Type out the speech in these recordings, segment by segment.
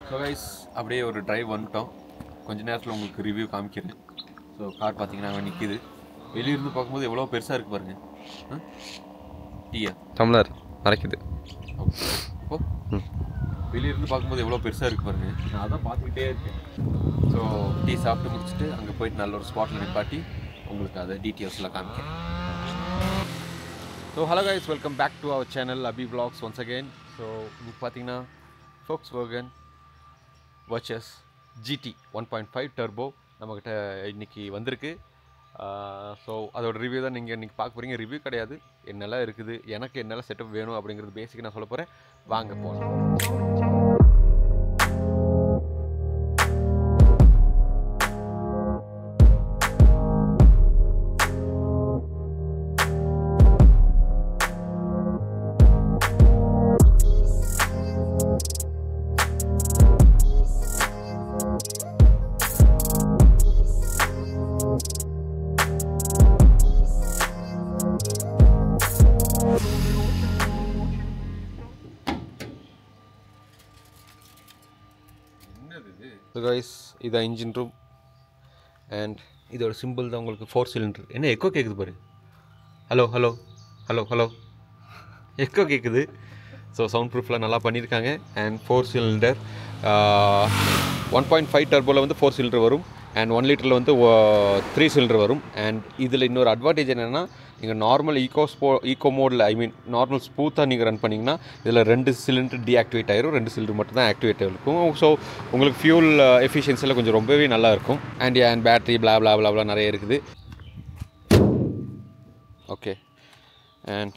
So guys அப்படியே ஒரு drive வந்துட்டோம் கொஞ்ச நேரத்தில் உங்களுக்கு ரிவ்யூ காமிக்கிறேன் ஸோ கார் பார்த்தீங்கன்னா அங்கே நிற்கிது வெளியிருந்து பார்க்கும்போது எவ்வளோ பெருசாக இருக்கு பாருங்க ஆ? டீயா டம்ளர் மறைக்குது ஓ வெளியிருந்து பார்க்கும்போது எவ்வளோ பெருசாக இருக்கு பாருங்க நான் அதான் பார்த்துக்கிட்டே இருக்கேன் ஸோ டீ சாப்பிட்டு முடிச்சுட்டு அங்கே போயிட்டு நல்ல ஒரு ஸ்பாட்டில் நிப்பாட்டி உங்களுக்கு அதை டீட்டெயில்ஸ்லாம் காமிக்கிறேன் so hello guys welcome back to our channel Abhi vlogs once again so இன்னைக்கு பார்த்தீங்கன்னா Volkswagen Virtus GT one point five turbo நம்மக்கிட்ட இன்னைக்கு வந்திருக்கு ஸோ அதோட ரிவ்யூ தான் நீங்கள் இன்றைக்கி பார்க்க போகிறீங்க ரிவ்யூ கிடையாது என்னெல்லாம் இருக்குது எனக்கு என்னெல்லாம் செட்டப் வேணும் அப்படிங்கிறது பேசிக் நான் சொல்ல போகிறேன் வாங்க போகலாம் ஸோ கைஸ் இதான் இன்ஜின் ரூம் அண்ட் இதோட சிம்பிள் தான் உங்களுக்கு ஃபோர் சிலிண்டர் என்ன எக்கோ கேட்குது பாரு hello hello hello hello echo கேட்குது ஸோ சவுண்ட் ப்ரூஃப்லாம் நல்லா பண்ணியிருக்காங்க and four cylinder one point five டர்போவில் வந்து ஃபோர் சிலிண்டர் வரும் அண்ட் ஒன் லிட்டரில் வந்து த்ரீ சிலிண்டர் வரும் அண்ட் இதில் இன்னொரு அட்வான்டேஜ் என்னென்னா நீங்கள் நார்மல் ஈகோ ஸ்போ ஈகோ மோடில் ஐ மீன் நார்மல் ஸ்மூத்தாக நீங்கள் ரன் பண்ணிங்கன்னா இதில் ரெண்டு சிலிண்டர் டீஆக்டிவேட் ஆயிரும் ரெண்டு சிலிண்டர் மட்டும் தான் ஆக்டிவேட் இருக்கும் ஸோ உங்களுக்கு ஃபியூல் எஃபிஷியன்சியில் கொஞ்சம் ரொம்பவே நல்லா இருக்கும் and and battery blah blah blah blah நிறைய இருக்குது ஓகே அண்ட்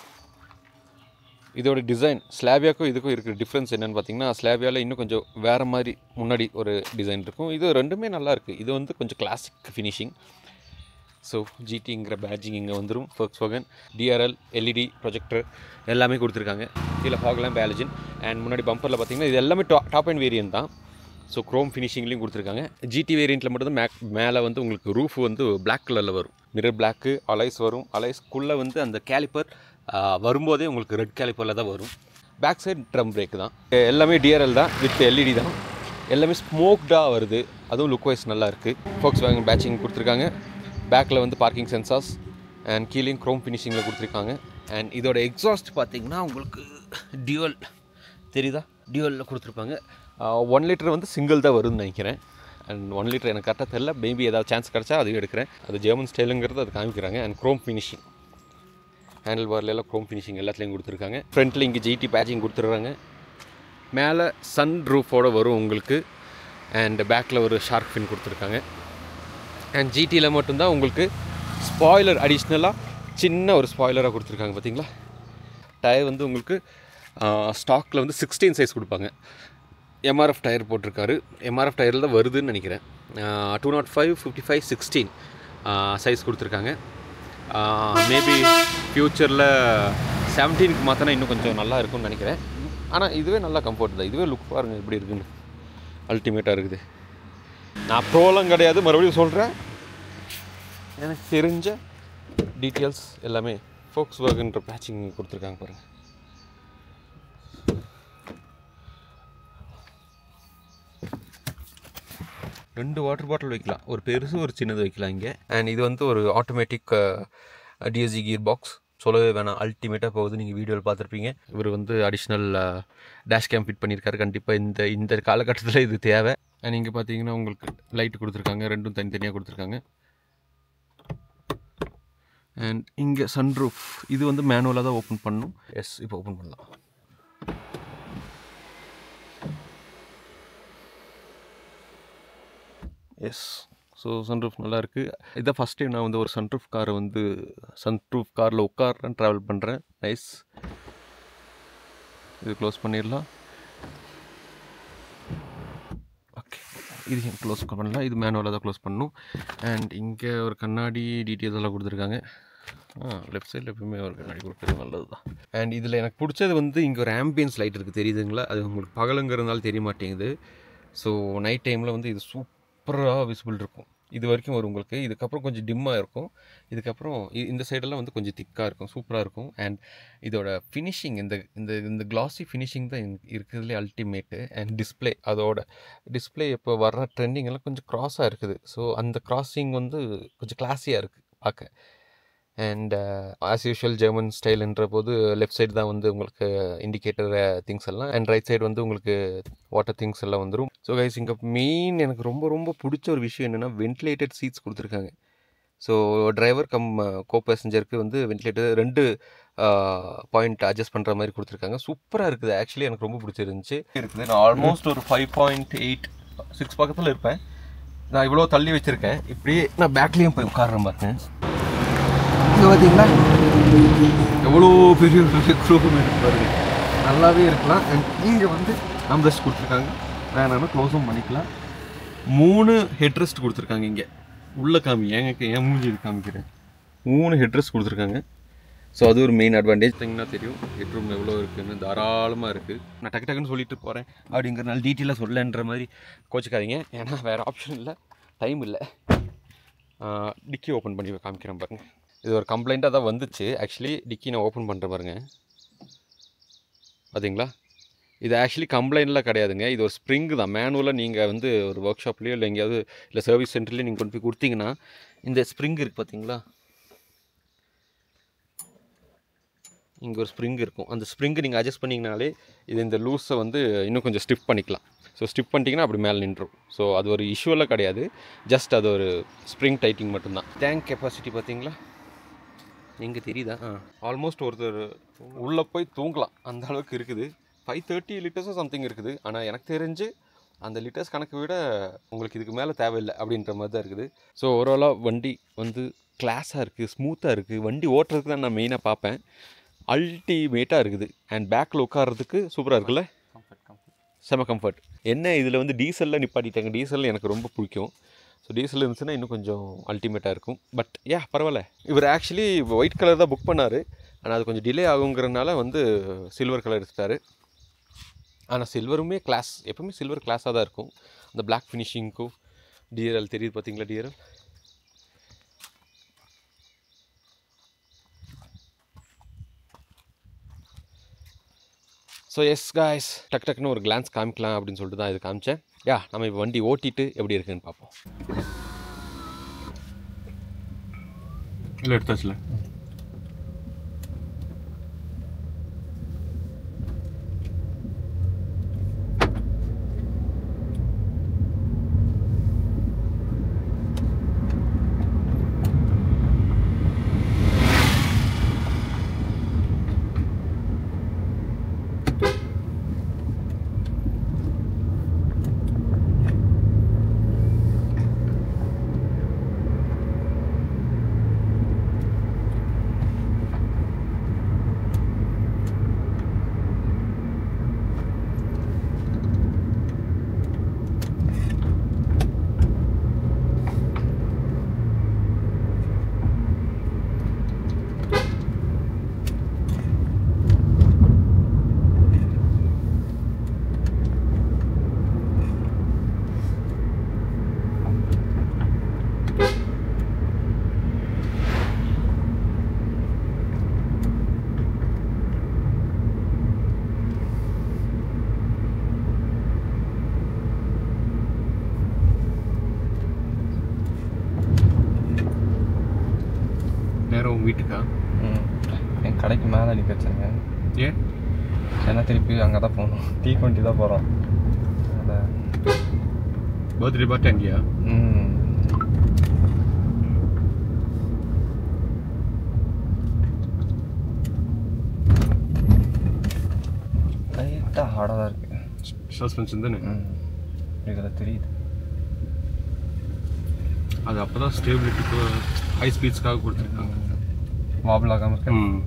இதோட டிசைன் ஸ்லாவியாக்கும் இதுக்கும் இருக்கிற டிஃப்ரென்ஸ் என்னென்னு பார்த்தீங்கன்னா ஸ்லாவியாவில் இன்னும் கொஞ்சம் வேறு மாதிரி முன்னாடி ஒரு டிசைன் இருக்கும் இது ரெண்டுமே நல்லா இருக்குது இது வந்து கொஞ்சம் கிளாசிக் ஃபினிஷிங் ஸோ ஜிடிங்கிற பேட்ஜிங் இங்கே வந்துடும் Volkswagen DRL LED projector எல்லாமே கொடுத்துருக்காங்க கீழே ஃபாக்லாம் பேலஜின் அண்ட் முன்னாடி பம்பரில் பார்த்தீங்கன்னா இது எல்லாமே டா டாப் அண்ட் வேரியன்ட் தான் ஸோ க்ரோம் ஃபினிஷிங்லேயும் கொடுத்துருக்காங்க ஜிடி வேரியண்ட்டில் மட்டும் தான் மேக் மேலே வந்து உங்களுக்கு ரூஃப் வந்து பிளாக் கலரில் வரும் மிரர் பிளாக்கு அலைஸ் வரும் அலைஸ்க்குள்ளே வந்து அந்த கேலிப்பர் வரும்போதே உங்களுக்கு ரெட் கேலிப்பரில் தான் வரும் பேக் சைடு ட்ரம் பிரேக் தான் எல்லாமே டிஆர்எல் தான் வித் எல்இடி தான் எல்லாமே ஸ்மோக்டாக வருது அதுவும் லுக் வைஸ் நல்லா இருக்குது ஃபோக்ஸ் வேகன் பேட்சிங் கொடுத்துருக்காங்க பேக்கில் வந்து பார்க்கிங் சென்சார்ஸ் அண்ட் கீழேயும் க்ரோம் ஃபினிஷிங்கில் கொடுத்துருக்காங்க அண்ட் இதோட எக்ஸாஸ்ட் பார்த்தீங்கன்னா உங்களுக்கு டியூவல் தெரியுதா டியூவலில் கொடுத்துருப்பாங்க ஒன் லிட்டர் வந்து சிங்கிள் தான் வரும்னு நினைக்கிறேன் அண்ட் ஒன் லிட்டர் எனக்கு கரெக்டாக தெரில மேபி ஏதாவது சான்ஸ் கிடச்சா அதையும் எடுக்கிறேன் அது ஜெர்மன் ஸ்டைலுங்கிறது அது காமிக்கிறாங்க அண்ட் க்ரோம் ஃபினிஷிங் ஹேண்டில் பார்ல எல்லாம் க்ரோம் ஃபினிஷிங் எல்லாத்துலேயும் கொடுத்துருக்காங்க ஃப்ரண்ட்டில் இங்கே ஜிடி பேட்சிங் கொடுத்துட்றாங்க மேலே சன் ரூஃபோட வரும் உங்களுக்கு அண்ட் பேக்கில் ஒரு ஷார்க் ஃபின் கொடுத்துருக்காங்க அண்ட் ஜிடியில் மட்டும்தான் உங்களுக்கு ஸ்பாய்லர் அடிஷ்னலாக சின்ன ஒரு ஸ்பாய்லராக கொடுத்துருக்காங்க பார்த்தீங்களா டயர் வந்து உங்களுக்கு ஸ்டாக்கில் வந்து சிக்ஸ்டீன் சைஸ் கொடுப்பாங்க எம்ஆர்எஃப் டயர் போட்டிருக்காரு எம்ஆர்எஃப் டயரில் தான் வருதுன்னு நினைக்கிறேன் two not five fifty five sixteen size கொடுத்துருக்காங்க மேபி ஃப்யூச்சரில் செவன்டீனுக்கு மாற்றினா இன்னும் கொஞ்சம் நல்லா இருக்கும்னு நினைக்கிறேன் ஆனால் இதுவே நல்லா கம்ஃபர்ட் தான் இதுவே லுக் பாருங்கள் எப்படி இருக்குன்னு அல்டிமேட்டாக இருக்குது நான் ப்ரோலாம் கிடையாது மறுபடியும் சொல்கிறேன் எனக்கு தெரிஞ்ச டீட்டெயில்ஸ் எல்லாமே ஃபோக்ஸ் வேர்கன்ற பேட்சிங் கொடுத்துருக்காங்க பாருங்கள் ரெண்டு வாட்டர் பாட்டில் வைக்கலாம் ஒரு பெருசு ஒரு சின்னது வைக்கலாம் இங்கே அண்ட் இது வந்து ஒரு ஆட்டோமேட்டிக் டிஎஸ்சி கியர் பாக்ஸ் சொல்லவே வேணாம் அல்டிமேட்டாக போகுது நீங்கள் வீடியோவில் பார்த்துருப்பீங்க இவர் வந்து அடிஷ்னல் டேஷ் கேம் ஃபிட் பண்ணியிருக்காரு கண்டிப்பாக இந்த இந்த காலகட்டத்தில் இது தேவை அண்ட் இங்கே பார்த்தீங்கன்னா உங்களுக்கு லைட் கொடுத்துருக்காங்க ரெண்டும் தனித்தனியாக கொடுத்துருக்காங்க அண்ட் இங்கே சன்ரூஃப் இது வந்து மேனுவலாக தான் ஓப்பன் பண்ணணும் எஸ் இப்போ ஓப்பன் பண்ணலாம் எஸ் ஸோ சன்ரூஃப் நல்லா இருக்குது இதான் ஃபஸ்ட் டைம் நான் வந்து ஒரு சன்ரூஃப் காரை வந்து சன்ரூஃப் காரில் உட்காரேன் ட்ராவல் பண்ணுறேன் நைஸ் இது க்ளோஸ் பண்ணிடலாம் ஓகே இது ஏன் க்ளோஸ் பண்ணலாம் இது மேனுவலாக தான் க்ளோஸ் பண்ணணும் அண்ட் இங்கே ஒரு கண்ணாடி டீட்டெயில்ஸ் எல்லாம் கொடுத்துருக்காங்க ஆ லெஃப்ட் சைடில் எப்பவுமே ஒரு கண்ணாடி கொடுக்குறது நல்லது தான் அண்ட் இதில் எனக்கு பிடிச்சது வந்து இங்கே ஒரு ஆம்பியன்ஸ் லைட் இருக்குது தெரியுதுங்களா அது உங்களுக்கு பகலுங்கிறதுனால தெரிய மாட்டேங்குது ஸோ நைட் டைமில் வந்து இது சூப்பராக விசிபிள் இருக்கும் இது வரைக்கும் வரும் உங்களுக்கு இதுக்கப்புறம் கொஞ்சம் டிம்மாக இருக்கும் இதுக்கப்புறம் இ- இந்த சைடெல்லாம் வந்து கொஞ்சம் திக்காக இருக்கும் சூப்பராக இருக்கும் அண்ட் இதோட ஃபினிஷிங் இந்த இந்த இந்த கிளாஸி ஃபினிஷிங் தான் எனக்கு இருக்கிறதுலே அல்டிமேட்டு அண்ட் டிஸ்ப்ளே அதோட டிஸ்ப்ளே இப்போ வர்ற ட்ரெண்டிங் எல்லாம் கொஞ்சம் க்ராஸாக இருக்குது ஸோ அந்த கிராசிங் வந்து கொஞ்சம் கிளாஸியாக இருக்குது பார்க்க அண்ட் ஆஸ் யூஷுவல் ஜெர்மன் ஸ்டைல்ன்ற போது லெஃப்ட் சைடு தான் வந்து உங்களுக்கு இண்டிகேட்டர் திங்ஸ் எல்லாம் அண்ட் ரைட் சைடு வந்து உங்களுக்கு வாட்டர் திங்ஸ் எல்லாம் வந்துடும் ஸோ கைஸ் இங்கே மெயின் எனக்கு ரொம்ப ரொம்ப பிடிச்ச ஒரு விஷயம் என்னென்னா வென்டிலேட்டட் சீட்ஸ் கொடுத்துருக்காங்க ஸோ டிரைவர் கம் கோ பேசஞ்சருக்கு வந்து வென்டிலேட்டர் ரெண்டு பாயிண்ட் அட்ஜஸ்ட் பண்ணுற மாதிரி கொடுத்துருக்காங்க சூப்பராக இருக்குது ஆக்சுவலி எனக்கு ரொம்ப பிடிச்சிருந்துச்சு இருக்குது நான் ஆல்மோஸ்ட் ஒரு ஃபைவ் பாயிண்ட் எயிட் சிக்ஸ் பக்கத்தில் இருப்பேன் நான் இவ்வளோ தள்ளி வச்சுருக்கேன் இப்படியே நான் பேக்லேயும் போய் உட்காடுறேன் பார்த்தேன் இங்கே பார்த்தீங்களா எவ்வளோ பெரிய பெரிய குரூப் பாருங்க நல்லாவே இருக்கலாம் அண்ட் இங்கே வந்து ஆம்ரெஸ்ட் கொடுத்துருக்காங்க வேணாலும் க்ளோஸும் பண்ணிக்கலாம் மூணு ஹெட்ரெஸ்ட் கொடுத்துருக்காங்க இங்கே உள்ள காமி ஏங்க ஏன் மூஞ்சி இது காமிக்கிறேன் மூணு ஹெட்ரெஸ்ட் கொடுத்துருக்காங்க ஸோ அது ஒரு மெயின் அட்வான்டேஜ் பார்த்தீங்கன்னா தெரியும் ஹெட்ரூம் எவ்வளோ இருக்குன்னு தாராளமாக இருக்குது நான் டக்கு டக்குன்னு சொல்லிட்டு போகிறேன் அப்படிங்கிறனால டீட்டெயிலாக சொல்லன்ற மாதிரி கோச்சிக்காதீங்க ஏன்னா வேறு ஆப்ஷன் இல்லை டைம் இல்லை டிக்கி ஓப்பன் பண்ணி காமிக்கிறேன் பாருங்க இது ஒரு கம்ப்ளைண்ட்டாக தான் வந்துச்சு ஆக்சுவலி டிக்கி நான் ஓப்பன் பண்ணுற பாருங்க பார்த்தீங்களா இது ஆக்சுவலி கம்ப்ளைண்ட்லாம் கிடையாதுங்க இது ஒரு ஸ்ப்ரிங் தான் மேனுவலாக நீங்கள் வந்து ஒரு ஒர்க் ஷாப்லேயோ இல்லை எங்கேயாவது இல்லை சர்வீஸ் சென்டர்லேயோ நீங்கள் கொண்டு போய் கொடுத்தீங்கன்னா இந்த ஸ்ப்ரிங் இருக்குது பார்த்தீங்களா இங்கே ஒரு ஸ்ப்ரிங் இருக்கும் அந்த ஸ்ப்ரிங்கு நீங்கள் அட்ஜஸ்ட் பண்ணிங்கனாலே இது இந்த லூஸை வந்து இன்னும் கொஞ்சம் ஸ்டிஃப் பண்ணிக்கலாம் ஸோ ஸ்டிஃப் பண்ணிட்டீங்கன்னா அப்படி மேலே நின்றும் ஸோ அது ஒரு இஷ்யூவெல்லாம் கிடையாது ஜஸ்ட் அது ஒரு ஸ்ப்ரிங் டைட்டிங் மட்டும்தான் டேங்க் கெப்பாசிட்டி பார்த்தீங்களா எங்கே தெரியுதா ஆ ஆல்மோஸ்ட் ஒருத்தர் உள்ளே போய் தூங்கலாம் அந்த அளவுக்கு இருக்குது ஃபைவ் தேர்ட்டி லிட்டர்ஸும் சம்திங் இருக்குது ஆனால் எனக்கு தெரிஞ்சு அந்த லிட்டர்ஸ் கணக்கு விட உங்களுக்கு இதுக்கு மேலே தேவையில்லை அப்படின்ற மாதிரி தான் இருக்குது ஸோ ஓவராலாக வண்டி வந்து கிளாஸாக இருக்குது ஸ்மூத்தாக இருக்குது வண்டி ஓட்டுறதுக்கு தான் நான் மெயினாக பார்ப்பேன் அல்டிமேட்டாக இருக்குது அண்ட் பேக்கில் உட்கார்றதுக்கு சூப்பராக இருக்குல்ல செம கம்ஃபர்ட் என்ன இதில் வந்து டீசலில் நிப்பாட்டிட்டாங்க டீசல் எனக்கு ரொம்ப பிடிக்கும் ஸோ டீசல் இருந்துச்சுன்னா இன்னும் கொஞ்சம் அல்டிமேட்டாக இருக்கும் பட் யா பரவாயில்ல இவர் ஆக்சுவலி ஒயிட் கலர் தான் புக் பண்ணார் ஆனால் அது கொஞ்சம் டிலே ஆகுங்கிறனால வந்து சில்வர் கலர் எடுத்துட்டாரு ஆனால் சில்வருமே கிளாஸ் எப்பவுமே சில்வர் கிளாஸாக தான் இருக்கும் அந்த பிளாக் ஃபினிஷிங்க்கும் டிஆர்எல் தெரியுது பார்த்தீங்களா டிஆர்எல் ஸோ எஸ் காய்ஸ் டக் டக்குன்னு ஒரு கிளான்ஸ் காமிக்கலாம் அப்படின்னு சொல்லிட்டு தான் இது காமிச்சேன் யா நம்ம இப்போ வண்டி ஓட்டிட்டு எப்படி இருக்குன்னு பார்ப்போம் இல்லை எடுத்தாச்சுல நேரம் உங்கள் வீட்டுக்கா ம் என் கடைக்கு மேலே நிற்க வச்சாங்க ஏன் ஏன்னா திருப்பி அங்கே தான் போகணும் டீ கொண்டி தான் போகிறோம் அதில் பர்த்டே பார்ட்டி அங்கேயா ம் லைட்டாக ஹார்டாக தான் இருக்குது சஸ்பென்ஷன் தானே ம் இதில் தெரியுது அது அப்போ தான் ஸ்டேபிலிட்டிக்கு ஹை ஸ்பீட்ஸ்க்காக கொடுத்துருக்காங்க வாபிள் ஆகாமல் இருக்கு ம்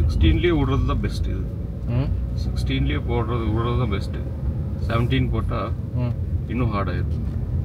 சிக்ஸ்டீன்லேயே விடுறது தான் பெஸ்ட் இது ம் சிக்ஸ்டீன்லேயே போடுறது விடுறது தான் பெஸ்ட்டு செவன்டீன் போட்டால் ம் இன்னும் ஹார்ட் ஆயிரும்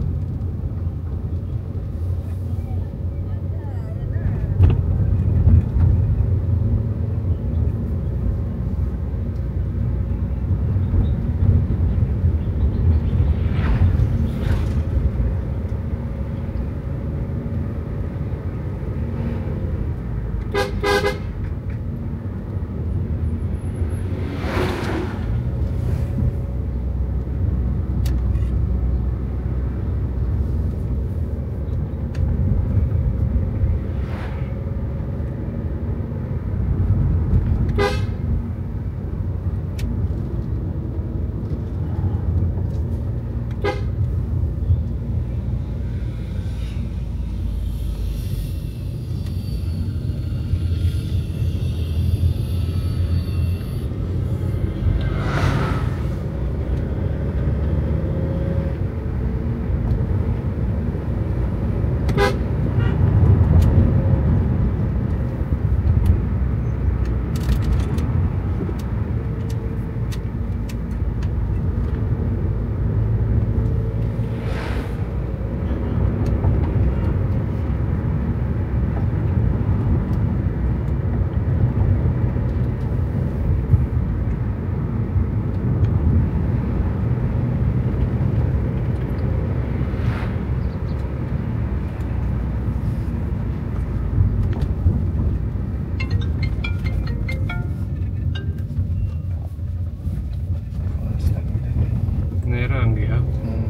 நேராக அங்கேயா ம்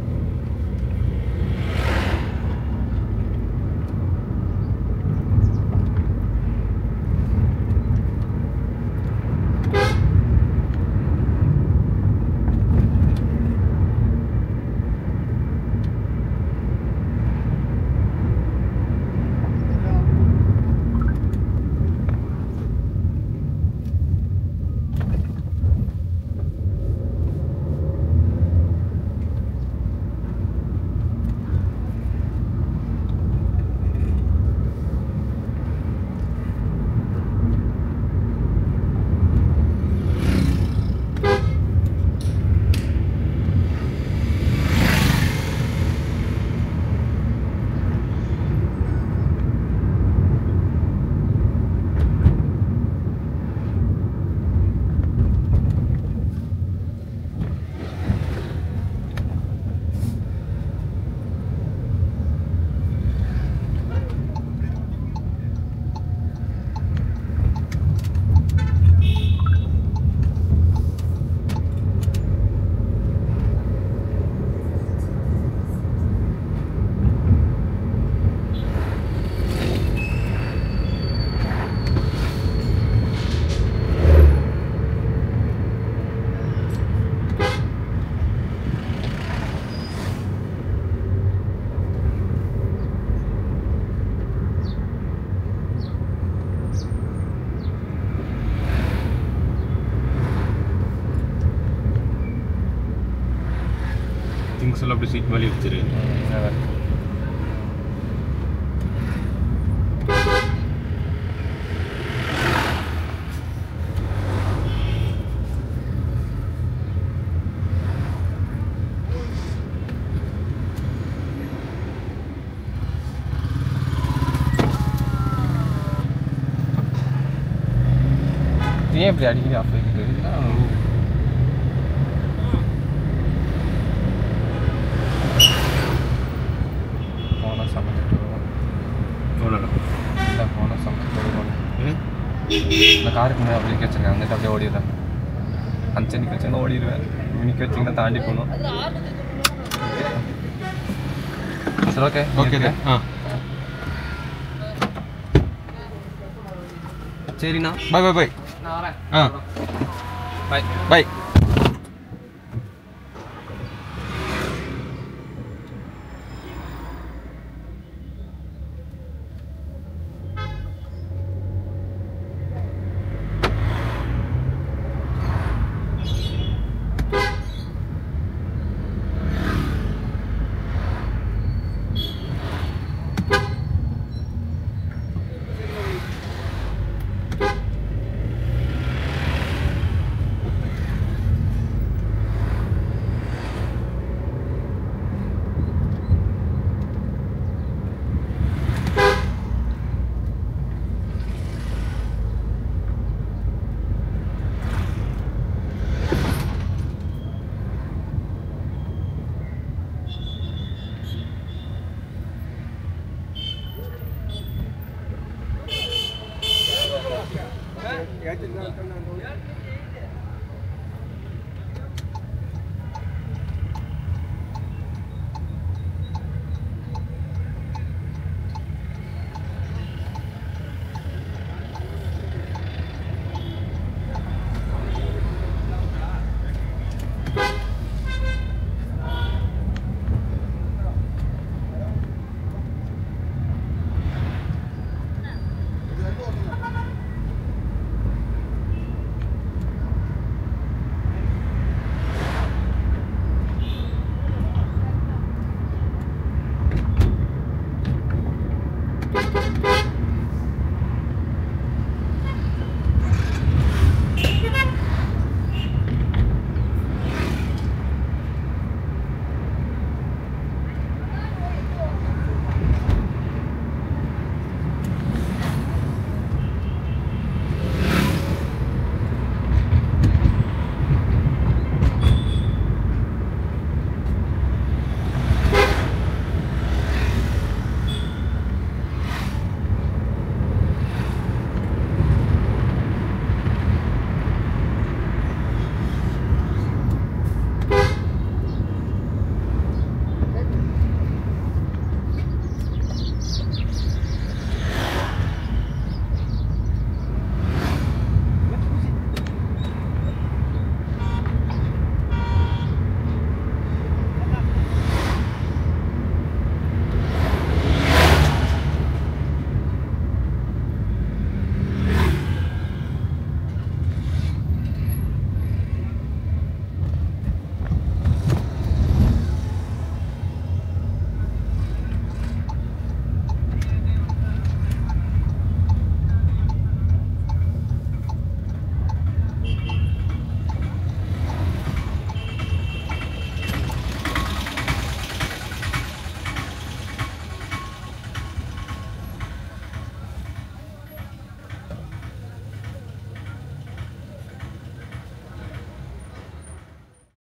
திங்ஸ் எல்லாம் அப்படி சீட் மேலே வச்சிரு ம் அதான் ஏன் இப்படி அடிக்கடி ஆஃப் ஆகிக்குது போனால் சமைச்சிட்டு வருவோம் அவ்வளோதான் இல்லை போனால் சமைச்சிட்டு வருவோம் ஏன் இந்த காருக்கு முன்னாடி அப்படியே வச்சுருங்க வந்துட்டு அப்படியே ஓடிடுறேன் அந்த சென்னைக்கு வச்சுங்க ஓடிடுவேன் இன்னைக்கு வச்சிங்கன்னா தாண்டி போகணும் சரி ஓகே ஓகே ஆ சரிண்ணா பாய் பாய் பாய் நான் வரேன் ஆ பாய் பாய் எடுத்துருக்கீங்க